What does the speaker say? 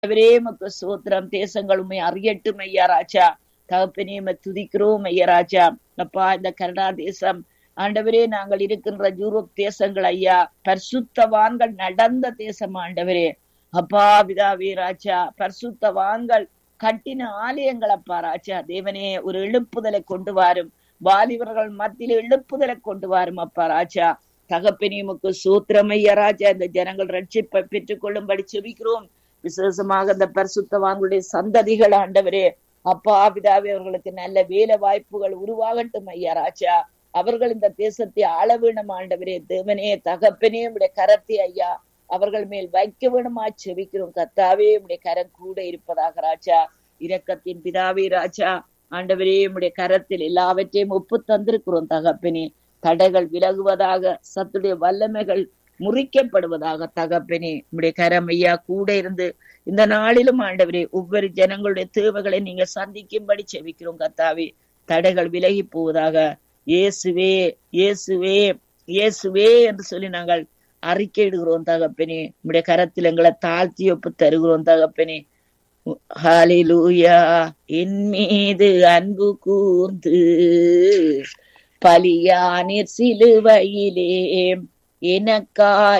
ஆண்டவரே மக்கு சோத்திரம் தேசங்கள் உண்மை அறியட்டும் ஐயா ராஜா தகப்பனே உம்மை துதிக்கிறோம் ஐயா ராஜா அப்பா இந்த கனடா தேசம் ஆண்டவரே நாங்கள் இருக்கின்ற யூரோப் தேசங்கள் ஐயா பரிசுத்தவான்கள் நடந்த தேசம் ஆண்டவரே அப்பா பிதாவே ராஜா பரிசுத்தவான்கள் கட்டின ஆலயங்கள் அப்பா ராஜா தேவனே ஒரு எழுப்புதலை கொண்டு வாரும் வாலிபர்கள் மத்தியில் எழுப்புதலை கொண்டு வாரும் அப்பா ராஜா தகப்பனியமுக்கு சூத்திரமையா ராஜா இந்த ஜனங்கள் ரட்சிப்பை பெற்றுக் கொள்ளும்படி செபிக்கிறோம் விசேஷமாக இந்த பரிசுத்தவான்களுடைய சந்ததிகள் ஆண்டவரே அப்பா பிதாவே அவர்களுக்கு நல்ல வேலை வாய்ப்புகள் உருவாகட்டும் ஐயா ராஜா அவர்கள் இந்த தேசத்தை ஆள வேணும் ஆண்டவரே தேவனே தகப்பனே உடைய கரத்தை ஐயா அவர்கள் மேல் வைக்க வேணுமா செபிக்கிறோம் கத்தாவே உடைய கரம் கூட இருப்பதாக ராஜா இரக்கத்தின் பிதாவே ராஜா ஆண்டவரே உடைய கரத்தில் எல்லாவற்றையும் ஒப்பு தந்திருக்கிறோம் தகப்பனே தடைகள் விலகுவதாக சத்துடைய வல்லமைகள் முறிக்கப்படுவதாக தகப்பனே உடைய கரம் ஐயா கூட இருந்து இந்த நாளிலும் ஆண்டவரே ஒவ்வொரு ஜனங்களுடைய தேவைகளை நீங்க சந்திக்கும்படி செவிக்கிறோம் கத்தாவே தடைகள் விலகி போவதாக இயேசுவே இயேசுவே இயேசுவே என்று சொல்லி நாங்கள் அறிக்கையிடுகிறோம் தகப்பனே உடைய கரத்தில் எங்களை தாழ்த்தி ஒப்பு தருகிறோம் தகப்பனே ஹalleluya என் மீது அன்பு கூர்ந்து பலியானீர் சிலுவையிலே எனக்கா